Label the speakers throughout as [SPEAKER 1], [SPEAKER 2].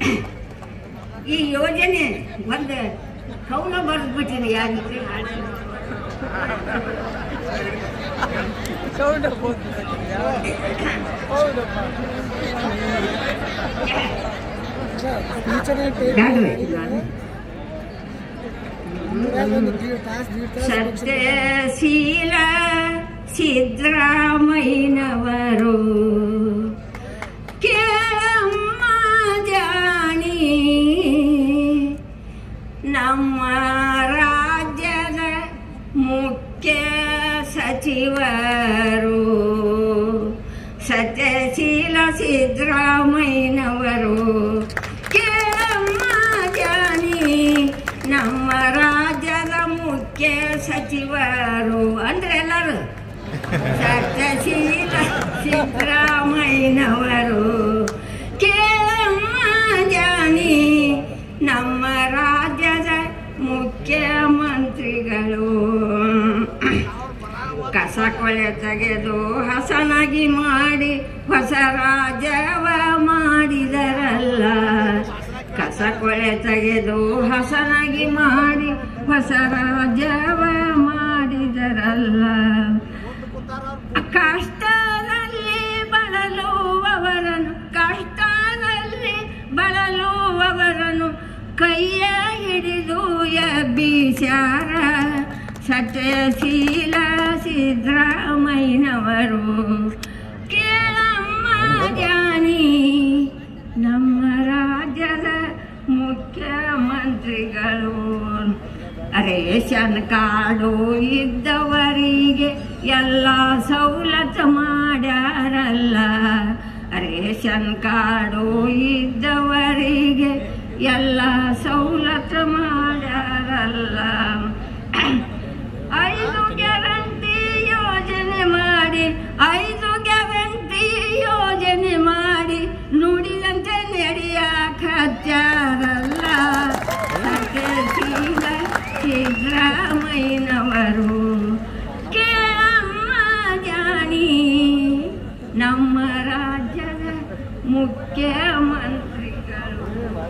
[SPEAKER 1] ಈ ಯೋಜನೆ ಒಂದು ಕೌಲ ಬರೆದ್ಬಿಟ್ಟಿದೆ ಯಾರಿಗೆ ಯಾವ್ದು? ಸತ್ಯಶೀಲ ಸಿದ್ದರಾಮಯ್ಯನವರು ಕೇಳಮ್ಮ ಜಾಣಿ ನಮ್ಮ ರಾಜ್ಯದ ಮುಖ್ಯ ಸಚಿವರು ಸತ್ಯಶೀಲ ಸಿದ್ದರಾಮಯ್ಯನವರು ಕೇಳಮ್ಮ ಜಾಣಿ ನಮ್ಮ ರಾಜ್ಯದ ಮುಖ್ಯ ಸಚಿವರು ಅಂದ್ರೆ ಎಲ್ಲರೂ ಸತ್ಯಶೀಲ ಸಿದ್ದರಾಮಯ್ಯನವರು ಕೇಳಮ್ಮ ಜಾಣಿ ನಮ್ಮ ರಾಜ್ಯದ ಮುಖ್ಯಮಂತ್ರಿಗಳು ಕಸ ಕೊಳೆ ತೆಗೆದು ಹಸನಾಗಿ ಮಾಡಿ ಹೊಸ ರಾಜ್ಯವ ಮಾಡಿದರಲ್ಲ ಕಸ ಕೊಳೆ ತೆಗೆದು ಹಸನಾಗಿ ಮಾಡಿ ಹೊಸ ರಾಜ್ಯವ ಮಾಡಿದರಲ್ಲ ಕಷ್ಟದಲ್ಲಿ ಬಳಲುವವರನ್ನು ಕಷ್ಟದಲ್ಲಿ ಬಳಲುವವರನ್ನು ಕೈಯ ಹಿಡಿದು ಎಬ್ಬಿಸ್ಯಾರ ಸತ್ಯಶೀಲ ಸಿದ್ದರಾಮಯ್ಯನವರು ಕೇಳಮ್ಮ ಜಾನಿ ನಮ್ಮ ರಾಜ್ಯದ ಮುಖ್ಯಮಂತ್ರಿಗಳು ರೇಷನ್ ಕಾರ್ಡು ಇದ್ದವರಿಗೆ ಎಲ್ಲ ಸವಲತ್ತು ಮಾಡ್ಯಾರಲ್ಲ ರೇಷನ್ ಕಾರ್ಡು ಇದ್ದವರಿಗೆ ಎಲ್ಲ ಸವಲತ್ತು ಮಾಡ್ಯಾರಲ್ಲ ಐದು ಗ್ಯಾರಂಟಿ ಯೋಜನೆ ಮಾಡಿ ಐದು ಗ್ಯಾರಂಟಿ ಯೋಜನೆ ಮಾಡಿ ನುಡಿದಂತೆ ನಡೆಯಾಕ ಹತ್ಯಾರಲ್ಲ ಸತ್ಯಶೀಲ ಸಿದ್ದರಾಮಯ್ಯನವರು ಕೇಳಮ್ಮ ಜಾಣಿ ನಮ್ಮ ರಾಜ್ಯದ ಮುಖ್ಯಮಂತ್ರಿಗಳು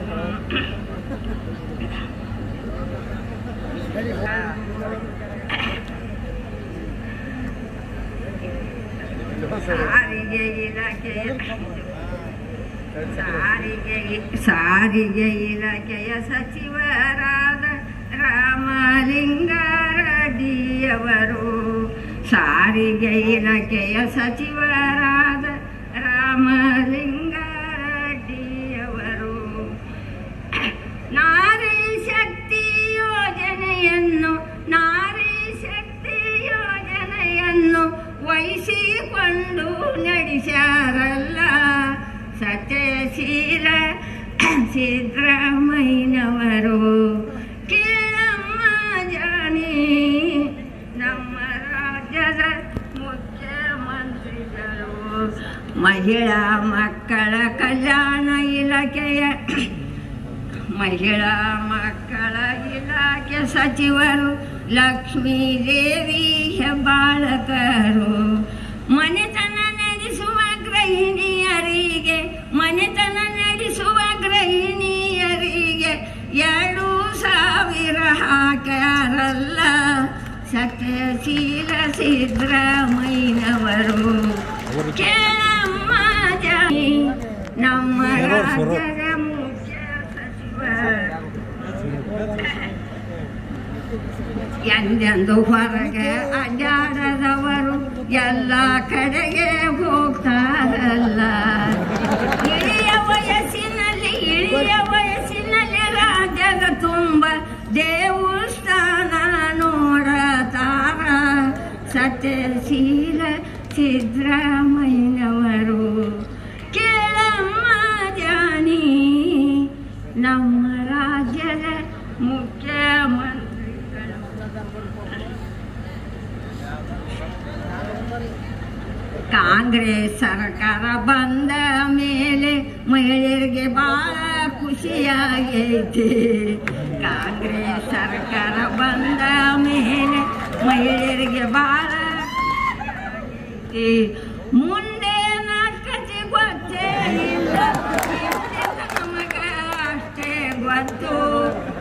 [SPEAKER 1] ಸಾರಿಗೆ ಇಲಾಖೆಯ ಸಾರಿಗೆ ಸಾರಿಗೆ ಇಲಾಖೆಯ ಸಚಿವರಾದ ರಾಮಲಿಂಗಾರೆಡ್ಡಿಯವರು ಸಾರಿಗೆ ಇಲಾಖೆಯ ಸಚಿವರಾದ ರಾಮಲಿಂಗಾರೆಡ್ಡಿಯವರು ನಾರಿ ಶಕ್ತಿ ಯೋಜನೆಯನ್ನು ನಾರಿ ಶಕ್ತಿ ಯೋಜನೆಯನ್ನು ವಹಿಸಿಕೊಂಡು ನಡೆಸ್ಯಾರಲ್ಲ ಸತ್ಯಶೀಲ ಸಿದ್ದರಾಮಯ್ಯನವರು ಕೇಳಮ್ಮ ಜಾನಿ ನಮ್ಮ ರಾಜ್ಯದ ಮುಖ್ಯಮಂತ್ರಿಗಳು ಮಹಿಳಾ ಮಕ್ಕಳ ಕಲ್ಯಾಣ ಇಲಾಖೆಯ ಮಹಿಳಾ ಮಕ್ಕಳ ಇಲಾಖೆ ಸಚಿವರು ಲಕ್ಷ್ಮೀದೇವಿ ಹೆಬ್ಬಾಳಕರು ಮನೆತನ ನಡೆಸುವ ಗೃಹಿಣಿಯರಿಗೆ ಮನೆತನ ನಡೆಸುವ ಗೃಹಿಣಿಯರಿಗೆ ಎರಡು ಸಾವಿರ ಹಾಕ್ಯಾರಲ್ಲ ಸತ್ಯಶೀಲ ಸಿದ್ದರಾಮಯ್ಯನವರು ಕೇಳಮ್ಮ ಜಾನಿ ನಮ್ಮ ರಾಜ್ಯದ ಮುಖ್ಯ ಸಚಿವರು ಎಂದೆಂದು ಹೊರಗೆ ಅಡ್ಡಾಡದವರು ಎಲ್ಲ ಕಡೆಗೆ ಹೋಗ್ತಾರಲ್ಲ ಇಳಿಯ ವಯಸ್ಸಿನಲ್ಲಿ ಇಳಿಯ ವಯಸ್ಸಿನಲ್ಲಿ ರಾಜ್ಯದ ತುಂಬ ದೇವಸ್ಥಾನ ನೋಡತಾರ ಸತ್ಯಶೀಲ ಸಿದ್ದರಾಮಯ್ಯನವರು ಕೇಳಮ್ಮ ಜಾನಿ ನಮ್ಮ ರಾಜ್ಯದ ಮುಖ್ಯಮಂತ್ರಿಗಳು ಕಾಂಗ್ರೆಸ್ ಸರ್ಕಾರ ಬಂದ ಮೇಲೆ ಮಹಿಳೆಯರಿಗೆ ಬಹಳ ಖುಷಿಯಾಗೈತಿ ಕಾಂಗ್ರೆಸ್ ಸರ್ಕಾರ ಬಂದ ಮೇಲೆ ಮಹಿಳೆಯರಿಗೆ ಬಹಳ ಖುಷಿಯಾಗೈತಿ. ಮುಂದೆ ನಾಲ್ಕತಿ ಗೊತ್ತೇ ಇಲ್ಲ ಹಿಂದೆ ನಮಗ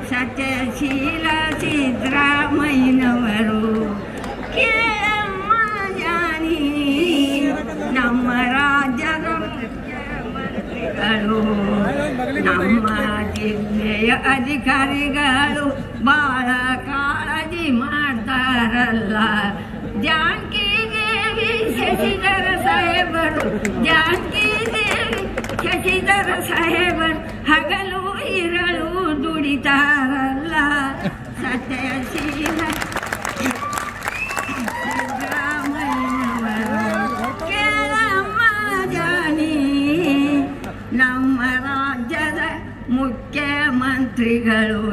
[SPEAKER 1] ಸತ್ಯಶೀಲ ಸಿದ್ದರಾಮಯ್ಯನವರು ಕೇಳಮ್ಮ ಜಾನಿ ನಮ್ಮ ರಾಜ್ಯದ ಮುಖ್ಯಮಂತ್ರಿಗಳು ನಮ್ಮ ಜಿಲ್ಲೆಯ ಅಧಿಕಾರಿಗಳು ಬಹಳ ಕಾಳಜಿ ಮಾಡ್ತಾರಲ್ಲ ಜಾನಕಿ ದೇವಿ ಶಶಿಧರ ಸಾಹೇಬರು ಜಾನಕಿ ದೇವಿ ಶಶಿಧರ ಸಾಹೇಬರು ಹಗಲು ಇರಲು ದುಡಿತಾರಲ್ಲ ಸತ್ಯಶೀಲ ಸಿದ್ದರಾಮಯ್ಯನವರು ಕೇಳಮ್ಮ ಜಾನಿ ನಮ್ಮ ರಾಜ್ಯದ ಮುಖ್ಯಮಂತ್ರಿಗಳು